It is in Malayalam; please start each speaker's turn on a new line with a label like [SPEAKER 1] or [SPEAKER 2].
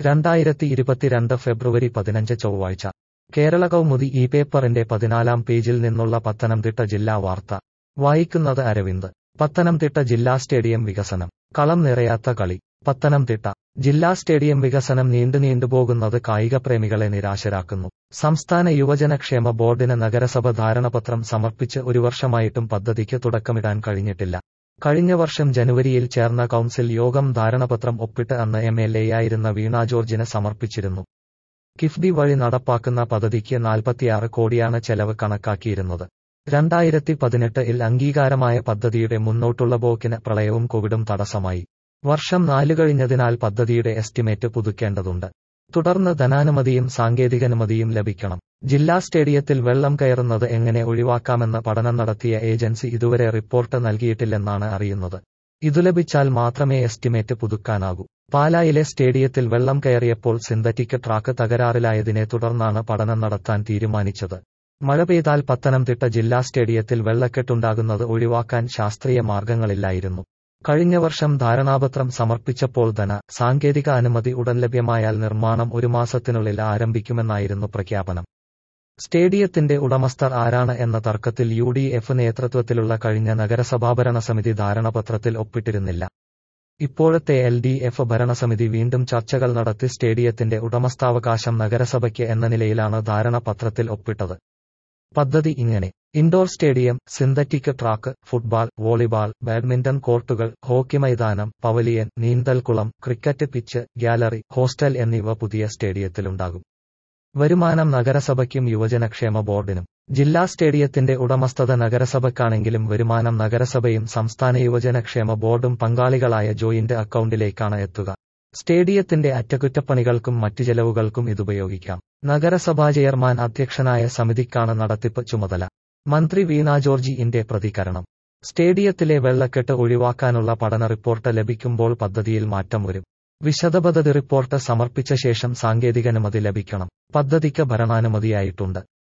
[SPEAKER 1] രണ്ടായിരത്തി ഇരുപത്തിരണ്ട് ഫെബ്രുവരി പതിനഞ്ച് ചൊവ്വാഴ്ച കേരള കൗമുദി ഈ പേപ്പറിന്റെ പതിനാലാം പേജിൽ നിന്നുള്ള പത്തനംതിട്ട ജില്ലാ വാർത്ത വായിക്കുന്നത് അരവിന്ദ് പത്തനംതിട്ട ജില്ലാ സ്റ്റേഡിയം വികസനം കളം നിറയാത്ത കളി പത്തനംതിട്ട ജില്ലാ സ്റ്റേഡിയം വികസനം നീണ്ടു നീണ്ടുപോകുന്നത് കായികപ്രേമികളെ നിരാശരാക്കുന്നു സംസ്ഥാന യുവജനക്ഷേമ ബോർഡിന് നഗരസഭ ധാരണപത്രം സമർപ്പിച്ച് ഒരു വർഷമായിട്ടും പദ്ധതിക്ക് തുടക്കമിടാൻ കഴിഞ്ഞിട്ടില്ല കഴിഞ്ഞ വർഷം ജനുവരിയിൽ ചേർന്ന കൗൺസിൽ യോഗം ധാരണപത്രം ഒപ്പിട്ട് അന്ന് എം എൽ എയായിരുന്ന വീണ ജോർജിന് സമർപ്പിച്ചിരുന്നു കിഫ്ബി വഴി നടപ്പാക്കുന്ന പദ്ധതിക്ക് നാൽപ്പത്തിയാറ് കോടിയാണ് ചെലവ് കണക്കാക്കിയിരുന്നത് രണ്ടായിരത്തി പതിനെട്ടിൽ അംഗീകാരമായ പദ്ധതിയുടെ മുന്നോട്ടുള്ള പോക്കിന് പ്രളയവും കോവിഡും തടസ്സമായി വർഷം നാലു കഴിഞ്ഞതിനാൽ പദ്ധതിയുടെ എസ്റ്റിമേറ്റ് പുതുക്കേണ്ടതുണ്ട് തുടർന്ന് ധനാനുമതിയും സാങ്കേതികാനുമതിയും ലഭിക്കണം ജില്ലാ സ്റ്റേഡിയത്തിൽ വെള്ളം കയറുന്നത് എങ്ങനെ ഒഴിവാക്കാമെന്ന് പഠനം നടത്തിയ ഏജൻസി ഇതുവരെ റിപ്പോർട്ട് നൽകിയിട്ടില്ലെന്നാണ് അറിയുന്നത് ഇതു ലഭിച്ചാൽ മാത്രമേ എസ്റ്റിമേറ്റ് പുതുക്കാനാകൂ പാലായിലെ സ്റ്റേഡിയത്തിൽ വെള്ളം കയറിയപ്പോൾ സിന്തറ്റിക് ട്രാക്ക് തകരാറിലായതിനെ തുടർന്നാണ് പഠനം നടത്താൻ തീരുമാനിച്ചത് മഴ പെയ്താൽ പത്തനംതിട്ട ജില്ലാ സ്റ്റേഡിയത്തിൽ വെള്ളക്കെട്ടുണ്ടാകുന്നത് ഒഴിവാക്കാൻ ശാസ്ത്രീയ മാർഗങ്ങളില്ലായിരുന്നു കഴിഞ്ഞ വർഷം ധാരണാപത്രം സമർപ്പിച്ചപ്പോൾ ധന സാങ്കേതിക അനുമതി ഉടൻ ലഭ്യമായാൽ നിർമ്മാണം ഒരു മാസത്തിനുള്ളിൽ ആരംഭിക്കുമെന്നായിരുന്നു പ്രഖ്യാപനം സ്റ്റേഡിയത്തിന്റെ ഉടമസ്ഥർ ആരാണ് എന്ന തർക്കത്തിൽ യു ഡി എഫ് നേതൃത്വത്തിലുള്ള കഴിഞ്ഞ നഗരസഭാഭരണ സമിതി ധാരണപത്രത്തിൽ ഒപ്പിട്ടിരുന്നില്ല ഇപ്പോഴത്തെ എൽ ഡി എഫ് ഭരണസമിതി വീണ്ടും ചർച്ചകൾ നടത്തി സ്റ്റേഡിയത്തിന്റെ ഉടമസ്ഥാവകാശം നഗരസഭയ്ക്ക് എന്ന നിലയിലാണ് ധാരണപത്രത്തിൽ ഒപ്പിട്ടത് പദ്ധതി ഇങ്ങനെ indoor stadium synthetic track football volleyball badminton courts hockey മൈതാനം പവലിയൻ നീന്തൽക്കുളം ക്രിക്കറ്റ് പിച്ച് ഗ്യാലറി ഹോസ്റ്റൽ എന്നിവ പുതിയ സ്റ്റേഡിയത്തിലുണ്ടാകും വരുമാനം നഗരസഭയ്ക്കും യുവജനക്ഷേമ ബോർഡിനും ജില്ലാ സ്റ്റേഡിയത്തിന്റെ ഉടമസ്ഥത നഗരസഭയ്ക്കാണെങ്കിലും വരുമാനം നഗരസഭയും സംസ്ഥാന യുവജനക്ഷേമ ബോർഡും പങ്കാളികളായ ജോയിന്റ് അക്കൗണ്ടിലേക്കാണ് എത്തുക സ്റ്റേഡിയത്തിന്റെ അറ്റകുറ്റപ്പണികൾക്കും മറ്റു ചെലവുകൾക്കും ഇതുപയോഗിക്കാം നഗരസഭാ ചെയർമാൻ അധ്യക്ഷനായ സമിതിക്കാണ് നടത്തിപ്പ് ചുമതല മന്ത്രി വീണ ജോർജിന്റെ പ്രതികരണം സ്റ്റേഡിയത്തിലെ വെള്ളക്കെട്ട് ഒഴിവാക്കാനുള്ള പഠന റിപ്പോർട്ട് ലഭിക്കുമ്പോൾ പദ്ധതിയിൽ മാറ്റം വരും വിശദപദ്ധതി റിപ്പോർട്ട് സമർപ്പിച്ച ശേഷം സാങ്കേതികാനുമതി ലഭിക്കണം പദ്ധതിക്ക് ഭരണാനുമതിയായിട്ടുണ്ട്